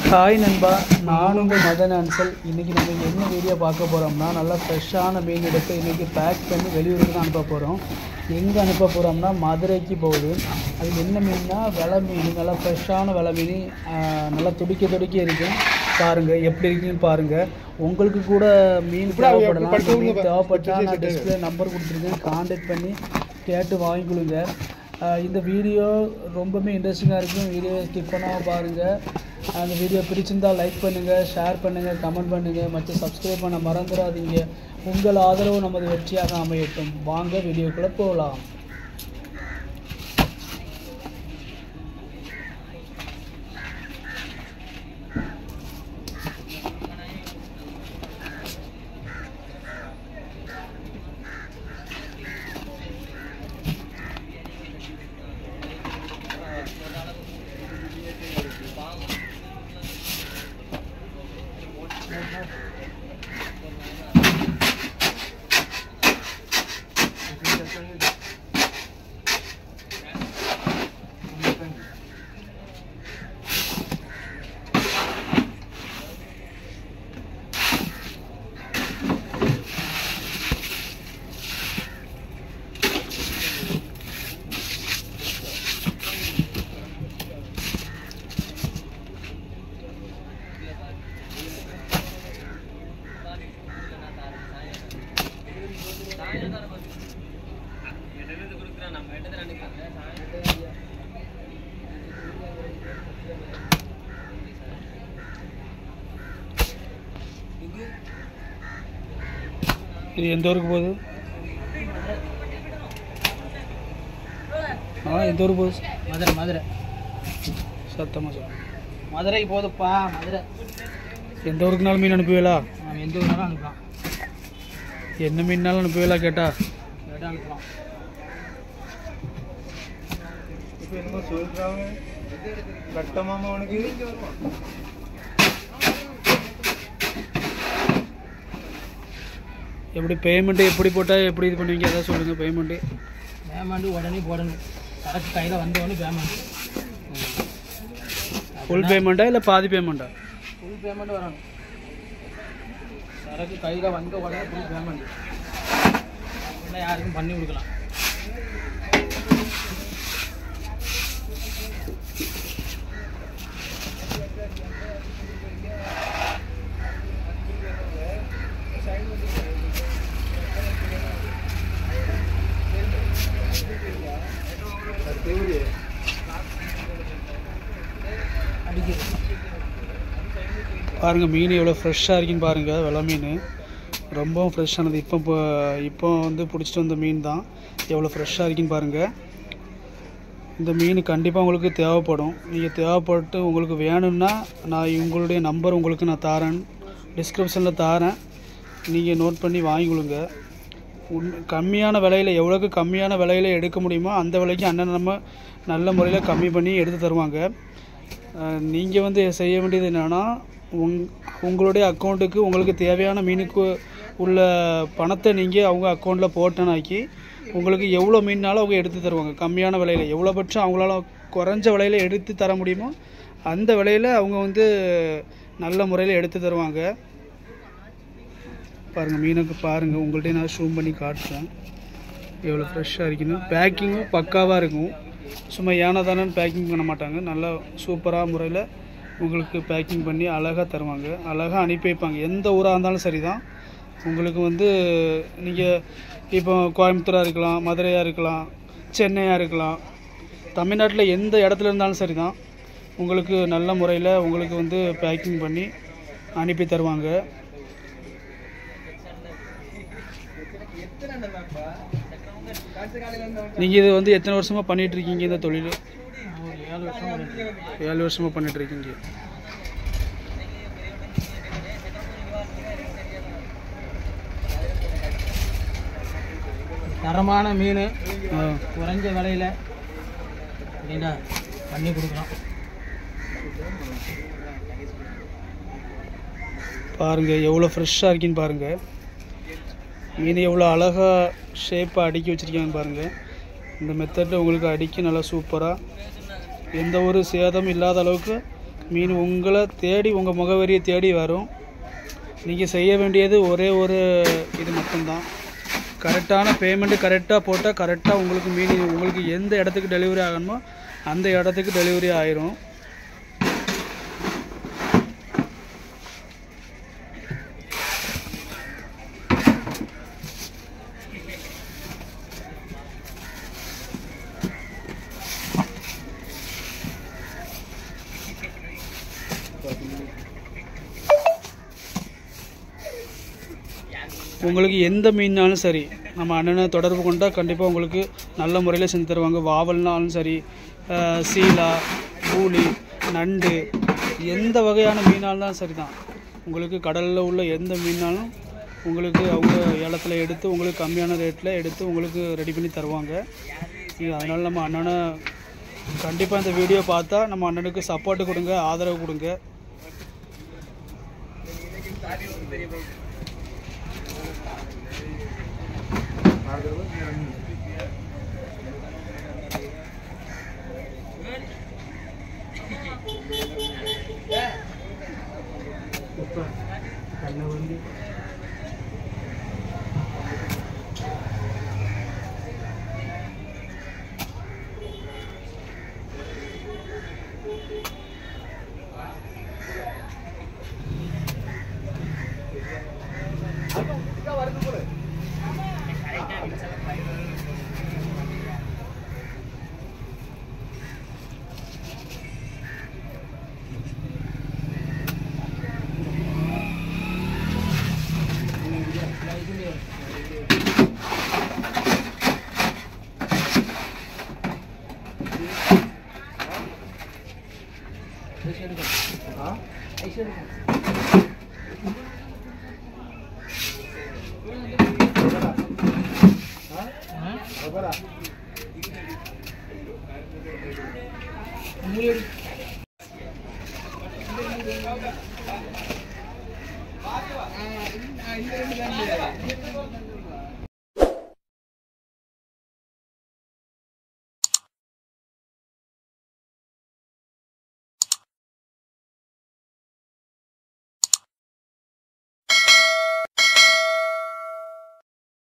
Hi நண்பா நான் உங்கள் மதன் அன்சல் இன்றைக்கி நம்ம என்ன வீடியோ பார்க்க போகிறோம்னா நல்லா ஃப்ரெஷ்ஷான மீன் எடுத்து இன்றைக்கி பேக் பண்ணி வெளியூருக்கு தான் அனுப்ப போகிறோம் எங்கே அனுப்ப போகிறோம்னா மதுரைக்கு போகுது அது என்ன மீன்னா வெலை மீன் நல்லா ஃப்ரெஷ்ஷான வெலை மீன் ஆஹ், நல்லா துடிக்க துடிக்க இருக்கும் பாருங்கள் எப்படி இருக்குன்னு பாருங்கள் உங்களுக்கு கூட மீன் தேவைப்படலாம் இந்த மீன் தேவைப்பட்டா நான் டிஸ்பிளே நம்பர் கொடுத்துருக்கேன் காண்டாக்ட் பண்ணி கேட்டு வாங்கிக்கொள்ளுங்க ஆஹ் இந்த வீடியோ ரொம்பவுமே இன்ட்ரெஸ்டிங்காக இருக்கும் வீடியோ ஸ்கிப் பண்ணாமல் பாருங்கள் அந்த வீடியோ பிடிச்சிருந்தா லைக் பண்ணுங்கள் ஷேர் பண்ணுங்கள் கமெண்ட் பண்ணுங்கள் மற்றும் சப்ஸ்கிரைப் பண்ண மறந்துடாதீங்க உங்கள் ஆதரவு நமது வெற்றியாக அமையட்டும் வாங்க வீடியோக்குள்ளே போகலாம் இது எந்த ஊருக்கு போகுது ஆ எந்த ஊருக்கு போகுது மதுரை மதுரை சத்தமாக சொல்ல மதுரைக்கு போதுப்பா மதுரை எந்த ஊருக்குனாலும் மீன் அனுப்புவீங்களா நம்ம எந்த ஊர்னாலும் அனுப்பலாம் என்ன மீன்னாலும் அனுப்புவீங்களா கேட்டா கேட்டால் அனுப்பலாம் இப்போ என்னமோ சொல்றாங்க கட்டமாமா உனக்கு எப்படி பேமெண்ட்டு எப்படி போட்டால் எப்படி இது பண்ணுவீங்க அதான் சொல்லுங்கள் பேமெண்ட்டு பேமெண்ட்டு உடனே போடணும் சரக்கு கையில் வந்த உடனே பேமெண்ட் ஃபுல் பேமெண்ட்டா இல்லை பாதி பேமெண்ட்டா ஃபுல் பேமெண்ட் வரணும் சரக்கு கையில் வந்த உடனே ஃபுல் பேமெண்ட் இல்லை யாருக்கும் பண்ணி கொடுக்கலாம் அடிக்குது பாருங்கள் மீன் எவ்வளோ ஃப்ரெஷ்ஷாக இருக்குன்னு பாருங்கள் வெலை மீன் ரொம்பவும் ஃப்ரெஷ்ஷானது இப்போ இப்போ இப்போ வந்து பிடிச்சிட்டு வந்த மீன் தான் எவ்வளோ ஃப்ரெஷ்ஷாக இருக்குன்னு பாருங்கள் இந்த மீன் கண்டிப்பாக உங்களுக்கு தேவைப்படும் நீங்கள் தேவைப்பட்டு உங்களுக்கு வேணும்னா நான் உங்களுடைய நம்பர் உங்களுக்கு நான் தாரேன் டிஸ்கிரிப்ஷனில் தாரேன் நீங்கள் நோட் பண்ணி வாங்கிக்கொள்ளுங்க உன் கம்மியான விலையில் எவ்வளோக்கு கம்மியான விலையில் எடுக்க முடியுமோ அந்த விலைக்கு அண்ணன் நம்ம நல்ல முறையில் கம்மி பண்ணி எடுத்து தருவாங்க நீங்கள் வந்து செய்ய வேண்டியது என்னென்னா உங் உங்களுடைய அக்கௌண்ட்டுக்கு உங்களுக்கு தேவையான மீனுக்கு உள்ள பணத்தை நீங்கள் அவங்க அக்கௌண்ட்டில் போட்டனாக்கி உங்களுக்கு எவ்வளோ மீன்னாலும் அவங்க எடுத்து தருவாங்க கம்மியான விலையில் எவ்வளோ பட்சம் அவங்களால குறைஞ்ச விலையில் எடுத்து தர முடியுமோ அந்த விலையில் அவங்க வந்து நல்ல முறையில் எடுத்து தருவாங்க பாருங்கள் மீனுக்கு பாருங்கள் உங்கள்கிட்ட நான் ஷூம் பண்ணி காட்டுறேன் எவ்வளோ ஃப்ரெஷ்ஷாக இருக்குன்னு பேக்கிங்கும் பக்காவாக இருக்கும் சும்மா ஏனா தானேன்னு பேக்கிங் பண்ண மாட்டாங்க நல்லா சூப்பராக முறையில் உங்களுக்கு பேக்கிங் பண்ணி அழகாக தருவாங்க அழகாக அனுப்பி வைப்பாங்க எந்த ஊராக இருந்தாலும் சரி தான் உங்களுக்கு வந்து நீங்கள் இப்போ கோயம்புத்தூராக இருக்கலாம் மதுரையாக இருக்கலாம் சென்னையாக இருக்கலாம் தமிழ்நாட்டில் எந்த இடத்துல இருந்தாலும் சரி தான் உங்களுக்கு நல்ல முறையில் உங்களுக்கு வந்து பேக்கிங் பண்ணி அனுப்பி தருவாங்க நீங்கள் இது வந்து எத்தனை வருஷமாக பண்ணிட்டு இருக்கீங்க இந்த தொழில் நான் ஒரு ஏழு வருஷம் பண்ணிட்டு இருக்கேன். ஏழு வருஷமாக பண்ணிட்டு இருக்கீங்க தரமான மீன் ஆ குறைஞ்ச விலையில் அப்படின்னா பண்ணி கொடுக்கலாம் பாருங்கள் எவ்வளோ ஃப்ரெஷ்ஷாக இருக்குன்னு பாருங்கள் மீன் எவ்வளோ அழகாக ஷேப்பாக அடுக்கி வச்சுருக்காங்கன்னு பாருங்கள் இந்த மெத்தடில் உங்களுக்கு அடிக்க நல்லா சூப்பராக எந்த ஒரு சேதம் இல்லாத அளவுக்கு மீன் உங்களை தேடி உங்கள் முகவரியை தேடி வரும் நீங்கள் செய்ய வேண்டியது ஒரே ஒரு இது மட்டும்தான் கரெக்டான பேமெண்ட்டு கரெக்டாக போட்டால் கரெக்டாக உங்களுக்கு மீன் உங்களுக்கு எந்த இடத்துக்கு டெலிவரி ஆகணுமோ அந்த இடத்துக்கு டெலிவரி ஆயிரும் உங்களுக்கு எந்த மீன்னாலும் சரி நம்ம அண்ணனை தொடர்பு கொண்டால் கண்டிப்பாக உங்களுக்கு நல்ல முறையில் செஞ்சு தருவாங்க வாவல்னாலும் சரி அஹ், சீலா பூலி நண்டு எந்த வகையான மீனாலும் தான் சரி தான் உங்களுக்கு கடலில் உள்ள எந்த மீனாலும் உங்களுக்கு அவங்க ஏலத்தில் எடுத்து உங்களுக்கு கம்மியான ரேட்டில் எடுத்து உங்களுக்கு ரெடி பண்ணி தருவாங்க நீங்கள் அதனால் நம்ம அண்ணனை கண்டிப்பாக இந்த வீடியோ பார்த்தா நம்ம அண்ணனுக்கு சப்போர்ட் கொடுங்க ஆதரவு கொடுங்க இந்த ரெண்டு தான்